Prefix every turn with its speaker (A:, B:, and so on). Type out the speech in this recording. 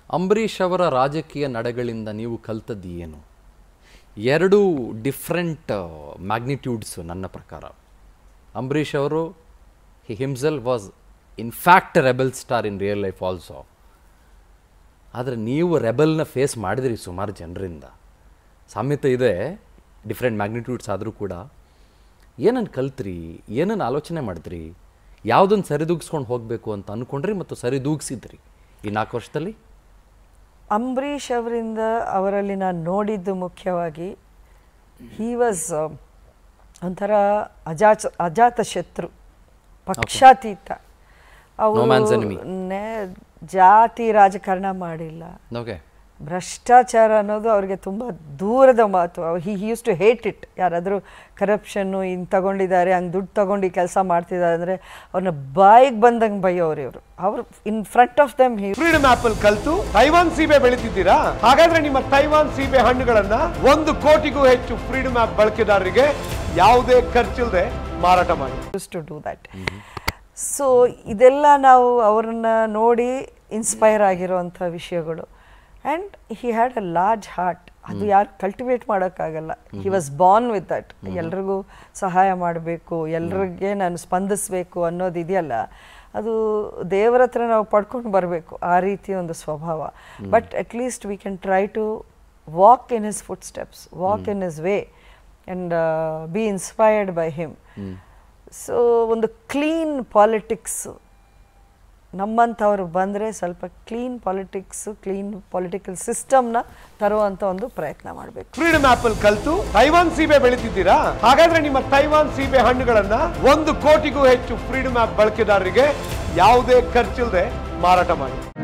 A: ಅಂಬರೀಷ್ ಅವರ ರಾಜಕೀಯ ನಡೆಗಳಿಂದ ನೀವು ಕಲ್ತದ್ದು ಏನು ಎರಡು ಡಿಫ್ರೆಂಟ್ ಮ್ಯಾಗ್ನಿಟ್ಯೂಡ್ಸು ನನ್ನ ಪ್ರಕಾರ ಅಂಬರೀಷ್ ಅವರು he himself was in fact rebel star in real life also ಆದರೆ ನೀವು ರೆಬೆಲ್ನ ಫೇಸ್ ಮಾಡಿದಿರಿ ಸುಮಾರು ಜನರಿಂದ ಸಾಮ್ಯತೆ ಇದೆ ಡಿಫ್ರೆಂಟ್ ಮ್ಯಾಗ್ನಿಟ್ಯೂಡ್ಸ್ ಆದರೂ ಕೂಡ ಏನನ್ನು ಕಲ್ತ್ರಿ ಏನನ್ನು ಆಲೋಚನೆ ಮಾಡಿದ್ರಿ ಯಾವುದನ್ನು ಸರಿದೂಗಿಸ್ಕೊಂಡು ಹೋಗಬೇಕು ಅಂತ ಅಂದ್ಕೊಂಡ್ರಿ ಮತ್ತು ಸರಿದೂಗಿಸಿದ್ರಿ ಈ ನಾಲ್ಕು ವರ್ಷದಲ್ಲಿ
B: ಅಂಬರೀಷ್ ಅವರಿಂದ ಅವರಲ್ಲಿ ನಾನು ನೋಡಿದ್ದು ಮುಖ್ಯವಾಗಿ ಹಿ ವಾಸ್ ಒಂಥರ ಅಜಾಚ ಅಜಾತ ಶತ್ರು ಪಕ್ಷಾತೀತ
A: No man's enemy.
B: ನೆ- ಜಾತಿ ರಾಜಕಾರಣ ಮಾಡಿಲ್ಲ
A: ಓಕೆ
B: ಭ್ರಷ್ಟಾಚಾರ ಅನ್ನೋದು ಅವ್ರಿಗೆ ತುಂಬ ದೂರದ ಮಾತು he used to hate it ಯಾರಾದರೂ ಕರಪ್ಷನ್ನು ಹಿಂಗೆ ತಗೊಂಡಿದ್ದಾರೆ ಹಂಗೆ ದುಡ್ಡು ತಗೊಂಡು ಕೆಲಸ ಮಾಡ್ತಿದ್ದಾರೆ ಅಂದರೆ ಅವ್ರನ್ನ ಬಾಯಿಗೆ ಬಂದಂಗೆ ಬೈಯೋರು ಇವರು ಅವ್ರು in front of them he
C: freedom ಆಪ್ ಅಲ್ಲಿ ಕಲ್ತು ತೈವಾನ್ ಸೀಬೆ ಬೆಳಿತಿದ್ದೀರಾ ಹಾಗಾದ್ರೆ ನಿಮ್ಮ ತೈವಾನ್ ಸೀಬೆ ಹಣ್ಣುಗಳನ್ನ ಒಂದು ಕೋಟಿಗೂ ಹೆಚ್ಚು ಫ್ರೀಡಮ್ ಆಪ್ ಬಳಕೆದಾರರಿಗೆ ಯಾವುದೇ ಖರ್ಚಿಲ್ಲದೆ ಮಾರಾಟ ಮಾಡಿ
B: used to do that so ಇದೆಲ್ಲ ನಾವು ಅವ್ರನ್ನ ನೋಡಿ ಇನ್ಸ್ಪೈರ್ ಆಗಿರೋವಂಥ ವಿಷಯಗಳು and he had a large heart ಅದು ಯಾರು ಕಲ್ಟಿವೇಟ್ ಮಾಡೋಕ್ಕಾಗಲ್ಲ he was born with that ಎಲ್ರಿಗೂ ಸಹಾಯ ಮಾಡಬೇಕು ಎಲ್ರಿಗೆ ನಾನು ಸ್ಪಂದಿಸಬೇಕು ಅನ್ನೋದು ಇದೆಯಲ್ಲ ಅದು ದೇವರ ಹತ್ರ ನಾವು ಪಡ್ಕೊಂಡು ಬರಬೇಕು ಆ ರೀತಿ ಒಂದು ಸ್ವಭಾವ but at least we can try to walk in his footsteps walk in his way and be inspired by him so ಒಂದು ಕ್ಲೀನ್ ಪಾಲಿಟಿಕ್ಸ್ ನಮ್ಮಂಥವ್ರು ಬಂದರೆ ಸ್ವಲ್ಪ ಕ್ಲೀನ್ ಪಾಲಿಟಿಕ್ಸ್ ಕ್ಲೀನ್ ಪೊಲಿಟಿಕಲ್ ಸಿಸ್ಟಮ್ನ ತರುವಂಥ ಒಂದು ಪ್ರಯತ್ನ ಮಾಡಬೇಕು
C: ಫ್ರೀಡಮ್ ಆಪ್ ಅಲ್ಲಿ ಕಲ್ತು ತೈವಾನ್ ಸೀಬೆ ಬೆಳಿತಿದ್ದೀರಾ ಹಾಗಾದ್ರೆ ನಿಮ್ಮ ತೈವಾನ್ ಸೀಬೆ ಹಣ್ಣುಗಳನ್ನ ಒಂದು ಕೋಟಿಗೂ ಹೆಚ್ಚು ಫ್ರೀಡಮ್ ಆಪ್ ಬಳಕೆದಾರರಿಗೆ ಯಾವುದೇ ಖರ್ಚಿಲ್ಲದೆ ಮಾರಾಟ ಮಾಡಿ